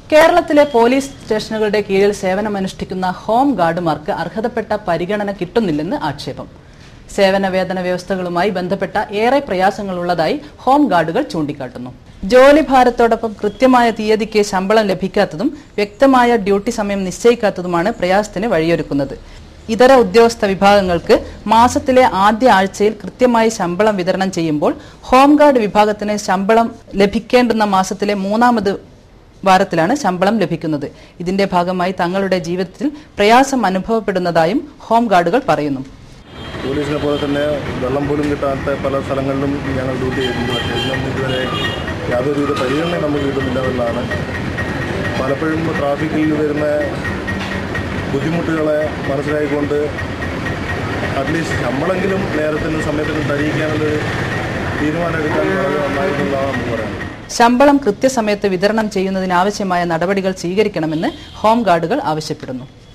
കേരളത്തിലെ പോലീസ് സ്റ്റേഷനുകളുടെ കീഴിൽ സേവനമനുഷ്ഠിക്കുന്ന ഹോം ഗാർഡുമാർക്ക് അർഹതപ്പെട്ട പരിഗണന കിട്ടുന്നില്ലെന്ന് ആക്ഷേപം സേവന വേതന വ്യവസ്ഥകളുമായി ബന്ധപ്പെട്ട ഏറെ പ്രയാസങ്ങളുള്ളതായി ഹോം ഗാർഡുകൾ ചൂണ്ടിക്കാട്ടുന്നു ജോലി ഭാരത്തോടൊപ്പം കൃത്യമായ തീയതിക്ക് ശമ്പളം ലഭിക്കാത്തതും വ്യക്തമായ ഡ്യൂട്ടി സമയം നിശ്ചയിക്കാത്തതുമാണ് പ്രയാസത്തിന് വഴിയൊരുക്കുന്നത് ഇതര ഉദ്യോഗസ്ഥ വിഭാഗങ്ങൾക്ക് മാസത്തിലെ ആദ്യ ആഴ്ചയിൽ കൃത്യമായി ശമ്പളം വിതരണം ചെയ്യുമ്പോൾ ഹോംഗാർഡ് വിഭാഗത്തിന് ശമ്പളം ലഭിക്കേണ്ടുന്ന മാസത്തിലെ മൂന്നാമത് വാരത്തിലാണ് ശമ്പളം ലഭിക്കുന്നത് ഇതിന്റെ ഭാഗമായി തങ്ങളുടെ ജീവിതത്തിൽ പ്രയാസം അനുഭവപ്പെടുന്നതായും ഹോംഗാർഡുകൾ പറയുന്നു പോലീസിനെ പോലെ തന്നെ വെള്ളം പോലും കിട്ടാത്ത പല സ്ഥലങ്ങളിലും ഞങ്ങൾ ഡ്യൂട്ടി ചെയ്യുന്നുണ്ട് പക്ഷേ ഇന്നും ഇതുവരെ യാതൊരുവിധ പരിഗണനയും നമുക്ക് കിട്ടുന്നില്ല എന്നതാണ് പലപ്പോഴും ട്രാഫിക്കിൽ വരുന്ന ബുദ്ധിമുട്ടുകളെ മനസ്സിലാക്കിക്കൊണ്ട് അറ്റ്ലീസ്റ്റ് ശമ്പളെങ്കിലും നേരത്തിനും സമയത്തിനും തരിയിക്കാനുള്ളൊരു തീരുമാനം എടുക്കാൻ വളരെ നന്നായിരുന്നുള്ളതാണ് നമുക്ക് പറയാനുള്ളത് ശമ്പളം കൃത്യസമയത്ത് വിതരണം ചെയ്യുന്നതിനാവശ്യമായ നടപടികൾ സ്വീകരിക്കണമെന്ന് ഹോംഗാർഡുകൾ ആവശ്യപ്പെടുന്നു